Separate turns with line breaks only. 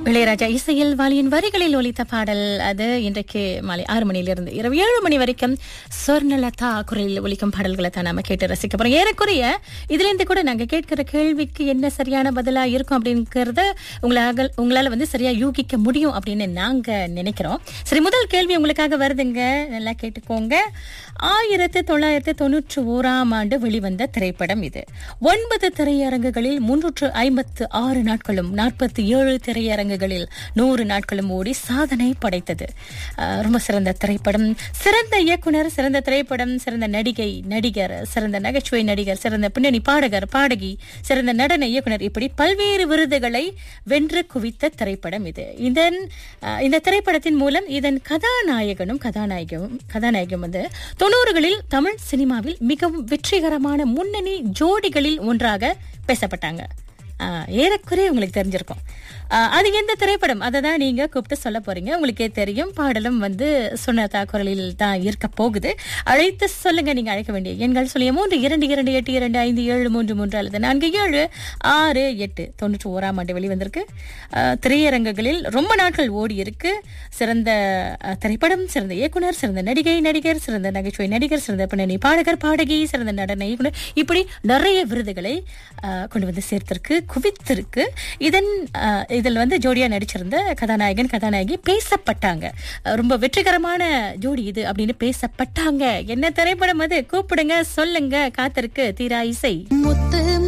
இளையராஜா இசையில் வாலியின் வரிகளில் ஒலித்த பாடல் அது இன்றைக்கு மாலை ஆறு மணியிலிருந்து இரவு ஏழு மணி வரைக்கும் சொர்ணலதா குரலில் ஒலிக்கும் பாடல்களை தான் நாம கேட்டு ரசிக்க போறோம் ஏறக்குறைய இதுல இருந்து கூட நாங்க கேட்கிற கேள்விக்கு என்ன சரியான பதிலா இருக்கும் அப்படிங்கறத உங்களால உங்களால வந்து சரியா யூகிக்க முடியும் அப்படின்னு நாங்க நினைக்கிறோம் சரி முதல் கேள்வி உங்களுக்காக வருதுங்க நல்லா கேட்டுக்கோங்க ஆயிரத்தி தொள்ளாயிரத்தி தொண்ணூற்றி ஓராம் ஆண்டு வெளிவந்த திரைப்படம் இது ஒன்பது திரையரங்குகளில் முன்னூற்று ஐம்பத்து ஆறு நாட்களும் நாற்பத்தி ஏழு திரையரங்குகளில் நூறு நாட்களும் ஓடி சாதனை படைத்தது அஹ், ரொம்ப சிறந்த திரைப்படம் சிறந்த இயக்குனர் சிறந்த திரைப்படம் சிறந்த நடிகை நடிகர் சிறந்த நகைச்சுவை நடிகர் சிறந்த பின்னணி பாடகர் பாடகி சிறந்த நடன இயக்குனர் இப்படி பல்வேறு விருதுகளை வென்று குவித்த திரைப்படம் இது இதன் அஹ், இந்த திரைப்படத்தின் மூலம் இதன் கதாநாயகனும் கதாநாயகம் கதாநாயகம் வந்து தொண்ணூறுகளில் தமிழ் சினிமாவில் மிகவும் வெற்றிகரமான முன்னணி ஜோடிகளில் ஒன்றாக பேசப்பட்டாங்க ஆஹ், ஏறக்குறைய உங்களுக்கு தெரிஞ்சிருக்கும் ஆஹ், அது எந்த திரைப்படம் அதை தான் நீங்க கூப்பிட்டு சொல்ல போறீங்க உங்களுக்கே தெரியும் பாடலும் வந்து சுனதா குரலில் தான் இருக்க போகுது அழைத்து சொல்லுங்க நீங்க அழைக்க வேண்டிய எண்கள் சொல்லிய மூன்று இரண்டு இரண்டு எட்டு இரண்டு ஐந்து ஏழு மூன்று மூன்று அல்லது நான்கு ஏழு ஆறு எட்டு தொண்ணூற்றி ஓராம் ஆண்டு வெளிவந்திருக்கு ஆஹ், திரையரங்குகளில் ரொம்ப நாட்கள் ஓடி இருக்கு சிறந்த ஆஹ், திரைப்படம் சிறந்த இயக்குனர் சிறந்த நடிகை நடிகர் சிறந்த நகைச்சுவை நடிகர் சிறந்த பின்னணி பாடகர் பாடகி சிறந்த நடன இயக்குனர் இப்படி நிறைய விருதுகளை ஆஹ், கொண்டு வந்து சேர்த்திருக்கு குவித்திருக்கு இதன் ஆஹ், இதில் வந்து ஜோடியா நடிச்சிருந்த கதாநாயகன் கதாநாயகி பேசப்பட்டாங்க ஆஹ், ரொம்ப வெற்றிகரமான ஜோடி இது அப்படின்னு பேசப்பட்டாங்க என்ன திரைப்படம் அது கூப்பிடுங்க சொல்லுங்க காத்திருக்கு தீரா இசை
முத்து